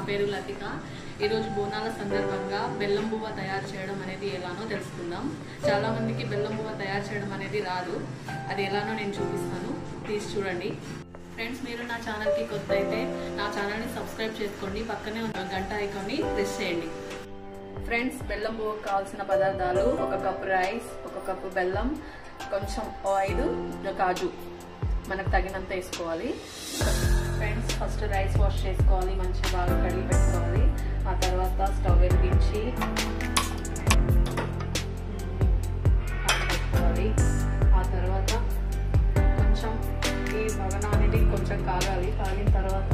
పేరు లతిక ఈరోజు బోనాల సందర్భంగా బెల్లం బువ్వ తయారు చేయడం అనేది ఎలానో తెలుసుకుందాం చాలా మందికి బెల్లం బువ్వ తయారు చేయడం అనేది రాదు అది ఎలానో నేను చూపిస్తాను తీసి చూడండి ఫ్రెండ్స్ మీరు నా ఛానల్కి కొత్త అయితే నా ఛానల్ని సబ్స్క్రైబ్ చేసుకోండి పక్కనే ఉన్న గంట ఐకాన్ని ప్రెస్ చేయండి ఫ్రెండ్స్ బెల్లం బువ్వకు కావాల్సిన పదార్థాలు ఒక కప్పు రైస్ ఒక కప్పు బెల్లం కొంచెం ఆయిల్ కాజు మనకు తగినంత వేసుకోవాలి ఫ్రెండ్స్ ఫస్ట్ రైస్ వాష్ చేసుకోవాలి మంచిగా బాగా కడిగి పెట్టుకోవాలి ఆ తర్వాత స్టవ్ వెలిగించి పెట్టుకోవాలి ఆ తర్వాత కొంచెం ఈ మగన అనేది కొంచెం కాగాలి కాగిన తర్వాత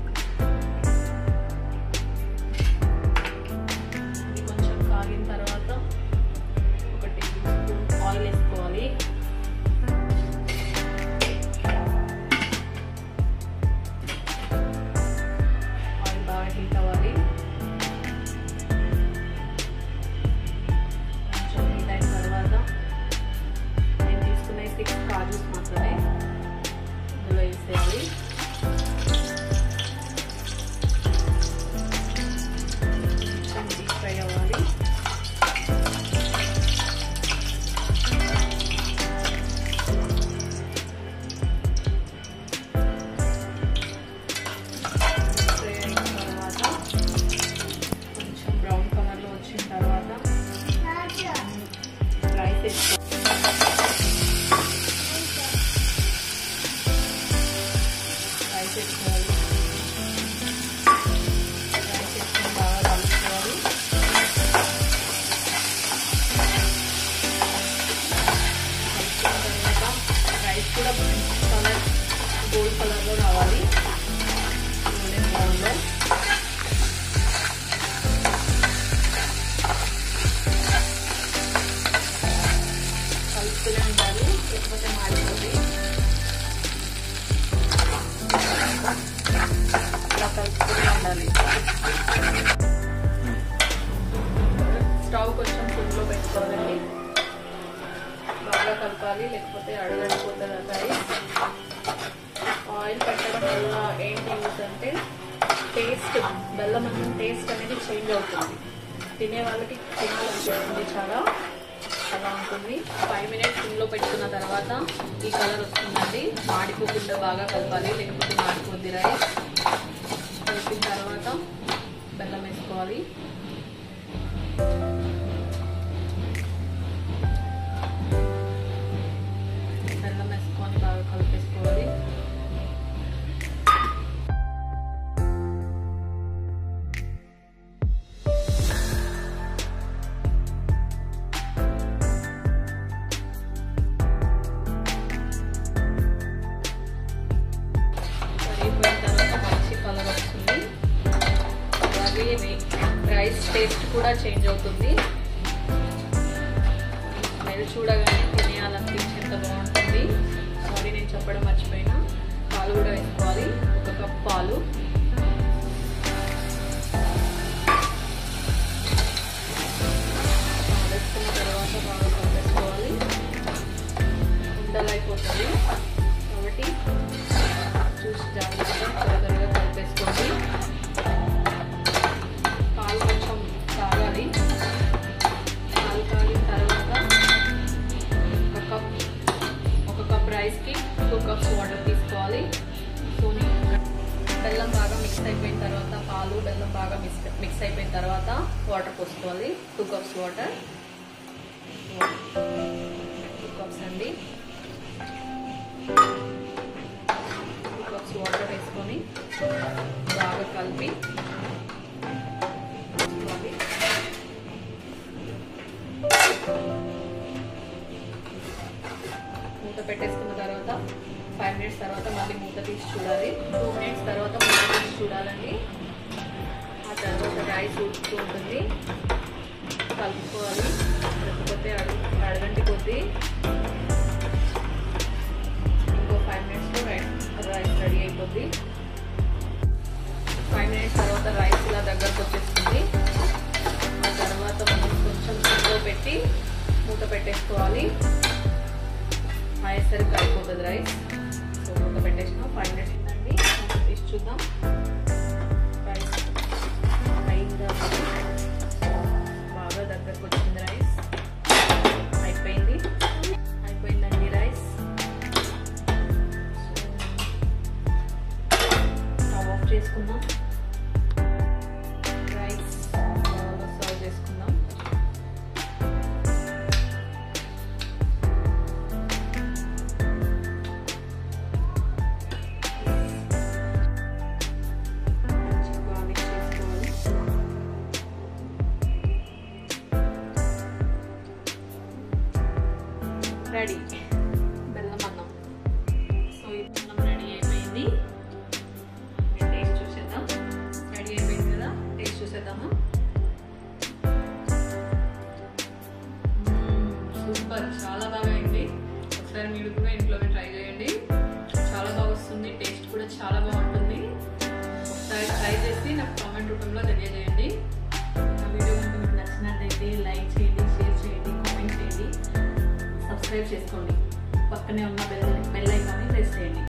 ఇది కొంచెం కాగిన తర్వాత ఒక టేబుల్ స్పూన్ ఆయిల్ వేసుకోవాలి ఆయిల్ బాగా హీట్ అవ్వాలి కొంచెం హీట్ అయిన తర్వాత నేను తీసుకునే సిక్స్ కాజూస్ మాత్రమే ఇందులో వేసేయాలి కొంచెం డీప్ ఫ్రై అవ్వాలి ఫ్రై అయిన తర్వాత కొంచెం బ్రౌన్ కలర్లో వచ్చిన తర్వాత రైస్ వేసుకో రైస్ వేసుకోవాలి రైస్ వేసుకొని బాగా కలుపుకోవాలి కలుపుకున్న తర్వాత రైస్ కూడా మంచి కలర్ గోల్డ్ కలర్లో రావాలి గోల్డెన్ బ్రౌన్లో కలుపుతూనే ఉండాలి లేకపోతే మాడిపోతుంది ఇలా కలుపుతూనే ఉండాలి స్టవ్ కొంచెం ఫుడ్లో పెట్టుకోవాలండి బాగా కలపాలి లేకపోతే అడుగడిపోతుంది అబ్బాయి ఆయిల్ పెట్టడం వల్ల ఏంటి యూస్ అంటే టేస్ట్ బెల్లం అన్నం టేస్ట్ అనేది చేంజ్ అవుతుంది తినే వాళ్ళకి తినాలనిపిస్తుంది చాలా అలా ఉంటుంది ఫైవ్ మినిట్స్ ఇంట్లో పెట్టుకున్న తర్వాత ఈ కలర్ వస్తుందండి మాడిపోకుండా బాగా కలపాలి లేకపోతే మాడిపోద్ది రైస్ కలిపిన తర్వాత బెల్లం వేసుకోవాలి బెల్లం వేసుకొని బాగా కలిపేసుకోవాలి కరిగిపోయిన తర్వాత మంచి కలర్ వస్తుంది అలాగే రైస్ టేస్ట్ కూడా చేంజ్ అవుతుంది స్మెల్ చూడగానే తినేయాలనిపించేంత బాగుంటుంది సారీ నేను చెప్పడం మర్చిపోయినా పాలు కూడా వేసుకోవాలి ఒక కప్ పాలు వేసుకున్న తర్వాత బాగా కలిపేసుకోవాలి ఉండలు అయిపోతుంది కాబట్టి చూసి జాగ్రత్తగా త్వరగా కలిపేసుకోండి పాలు కొంచెం కాగాలి పాలు కాగిన తర్వాత ఒక కప్ ఒక కప్ రైస్కి టూ కప్స్ వాటర్ తీసుకోవాలి సోని బెల్లం బాగా మిక్స్ అయిపోయిన తర్వాత పాలు బెల్లం బాగా మిక్స్ మిక్స్ అయిపోయిన తర్వాత వాటర్ పోసుకోవాలి two cups water two cups అండి టూ కప్స్ వాటర్ వేసుకొని బాగా కలిపి ఉంచుకోవాలి. మూత పెట్టేసుకున్న తర్వాత ఫైవ్ మినిట్స్ తర్వాత మళ్ళీ మూత తీసి చూడాలి టూ మినిట్స్ తర్వాత మూత తీసి చూడాలండి ఆ తర్వాత రైస్ ఉడుకుతూ ఉంటుంది కలుపుకోవాలి లేకపోతే అడుగు అడగంటి కొద్దీ ఇంకో ఫైవ్ మినిట్స్లో రైస్ రైస్ రెడీ అయిపోద్ది ఫైవ్ మినిట్స్ తర్వాత రైస్ ఇలా దగ్గరకు వచ్చేస్తుంది ఆ తర్వాత మనం కొంచెం సిమ్లో పెట్టి మూత పెట్టేసుకోవాలి అయ్యేసరికి అయిపోతుంది రైస్ సో మూత పెట్టేసినాం ఫైవ్ మినిట్స్ ఉందండి మూత తీసి చూద్దాం రైస్ దగ్గరకు వచ్చింది రైస్ అయిపోయింది అయిపోయిందండి రైస్ స్టవ్ ఆఫ్ చేసుకుందాం రైస్ సర్వ్ చేసుకుందాం మంచిగా మిక్స్ చేసుకోవాలి రెడీ బెల్లం అన్నం సో ఈ అన్నం రెడీ అయిపోయింది టేస్ట్ చూసేద్దాం రెడీ అయిపోయింది కదా టేస్ట్ చూసేద్దామా సూపర్ చాలా బాగా అయింది ఒకసారి మీరు కూడా ఇంట్లోనే ట్రై చేయండి చాలా బాగా వస్తుంది టేస్ట్ కూడా చాలా బాగుంటుంది ఒకసారి ట్రై చేసి నాకు కామెంట్ రూపంలో తెలియజేయండి నా వీడియో కనుక మీకు నచ్చినట్లయితే లైక్ చేయండి షేర్ చేయండి కామెంట్ చేయండి సబ్స్క్రైబ్ చేసుకోండి పక్కనే ఉన్న బెల్ బెల్ ఐకాన్ని ప్రెస్ చేయండి